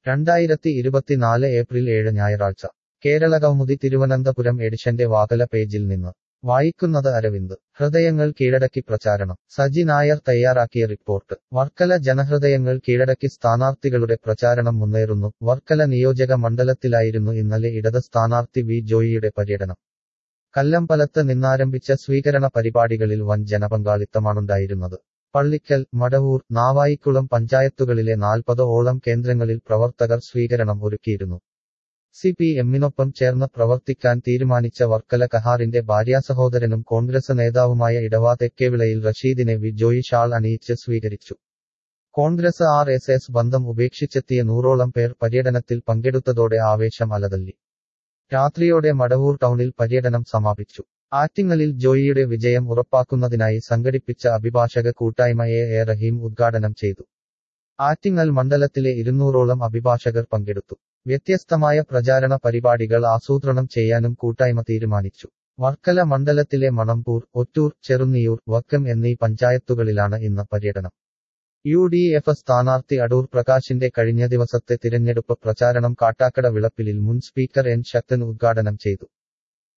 രണ്ടായിരത്തി ഇരുപത്തിനാല് ഏപ്രിൽ ഏഴ് ഞായറാഴ്ച കേരളകൗമുദി തിരുവനന്തപുരം എഡിഷന്റെ വാകല പേജിൽ നിന്ന് വായിക്കുന്നത് അരവിന്ദ് ഹൃദയങ്ങൾ കീഴടക്കി പ്രചാരണം സജി നായർ തയ്യാറാക്കിയ റിപ്പോർട്ട് വർക്കല ജനഹൃദയങ്ങൾ കീഴടക്കി സ്ഥാനാർത്ഥികളുടെ പ്രചാരണം മുന്നേറുന്നു വർക്കല നിയോജക മണ്ഡലത്തിലായിരുന്നു ഇന്നലെ ഇടത് സ്ഥാനാർത്ഥി വി ജോയിയുടെ പര്യടനം കല്ലമ്പലത്ത് നിന്നാരംഭിച്ച സ്വീകരണ പരിപാടികളിൽ വൻ ജനപങ്കാളിത്തമാണുണ്ടായിരുന്നത് പള്ളിക്കൽ മടവൂർ നാവായിക്കുളം പഞ്ചായത്തുകളിലെ നാൽപ്പത് ഓളം കേന്ദ്രങ്ങളിൽ പ്രവർത്തകർ സ്വീകരണം ഒരുക്കിയിരുന്നു സി പി എമ്മിനൊപ്പം ചേർന്ന് പ്രവർത്തിക്കാൻ തീരുമാനിച്ച വർക്കല കഹാറിന്റെ ഭാര്യാസഹോദരനും കോൺഗ്രസ് നേതാവുമായ ഇടവാ തെക്കേവിളയിൽ റഷീദിനെ വി ജോയി ഷാൾ അണിയിച്ച് സ്വീകരിച്ചു കോൺഗ്രസ് ആർ എസ് എസ് ബന്ധം ഉപേക്ഷിച്ചെത്തിയ നൂറോളം പേർ പര്യടനത്തിൽ പങ്കെടുത്തതോടെ ആവേശം അലതല്ലി രാത്രിയോടെ മടവൂർ ടൗണിൽ പര്യടനം സമാപിച്ചു ആറ്റിങ്ങലിൽ ജോയിയുടെ വിജയം ഉറപ്പാക്കുന്നതിനായി സംഘടിപ്പിച്ച അഭിഭാഷക കൂട്ടായ്മ എ എ റഹീം ഉദ്ഘാടനം ചെയ്തു ആറ്റിങ്ങൽ മണ്ഡലത്തിലെ ഇരുന്നൂറോളം അഭിഭാഷകർ പങ്കെടുത്തു വ്യത്യസ്തമായ പ്രചാരണ പരിപാടികൾ ആസൂത്രണം ചെയ്യാനും കൂട്ടായ്മ തീരുമാനിച്ചു വർക്കല മണ്ഡലത്തിലെ മണമ്പൂർ ഒറ്റൂർ ചെറുന്നിയൂർ വക്കം എന്നീ പഞ്ചായത്തുകളിലാണ് ഇന്ന് പര്യടനം യു ഡി എഫ് സ്ഥാനാർത്ഥി അടൂർ പ്രകാശിന്റെ കഴിഞ്ഞ ദിവസത്തെ തിരഞ്ഞെടുപ്പ് പ്രചാരണം കാട്ടാക്കട വിളപ്പിലിൽ മുൻ സ്പീക്കർ എൻ ശക്തൻ ഉദ്ഘാടനം ചെയ്തു